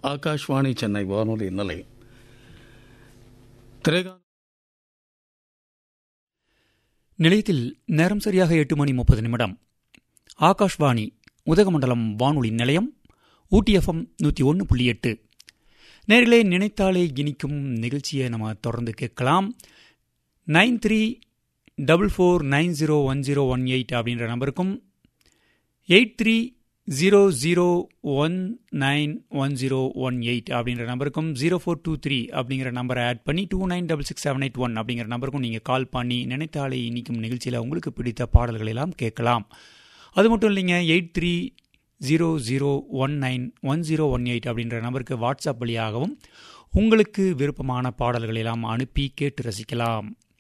ஆகாஷ்வாணி சென்னை வானொலி நிலையம் திரைகா நிலையத்தில் நேரம் சரியாக எட்டு மணி முப்பது நிமிடம் ஆகாஷ்வாணி உதகமண்டலம் வானொலி நிலையம் ஊட்டி எஃப்எம் நூற்றி ஒன்று புள்ளி எட்டு நேர்களே நினைத்தாலே இனிக்கும் நிகழ்ச்சியை நம்ம தொடர்ந்து கேட்கலாம் nine three double four nine zero one zero one eight அப்படின்ற நம்பருக்கும் eight three zero zero one nine one zero one eight அப்படின்ற நம்பருக்கும் ஜீரோ ஃபோர் டூ த்ரீ அப்படிங்கிற நம்பரை ஆட் பண்ணி two nine double six seven eight one அப்படிங்கிற நம்பருக்கும் நீங்கள் கால் பண்ணி நினைத்தாலே இனிக்கும் நிகழ்ச்சியில் உங்களுக்கு பிடித்த பாடல்கள் எல்லாம் கேட்கலாம் அது மட்டும் இல்லைங்க eight three zero zero one nine one zero one eight அப்படின்ற நம்பருக்கு வாட்ஸ்அப் வழியாகவும் உங்களுக்கு விருப்பமான பாடல்கள் எல்லாம் அனுப்பி கேட்டு ரசிக்கலாம்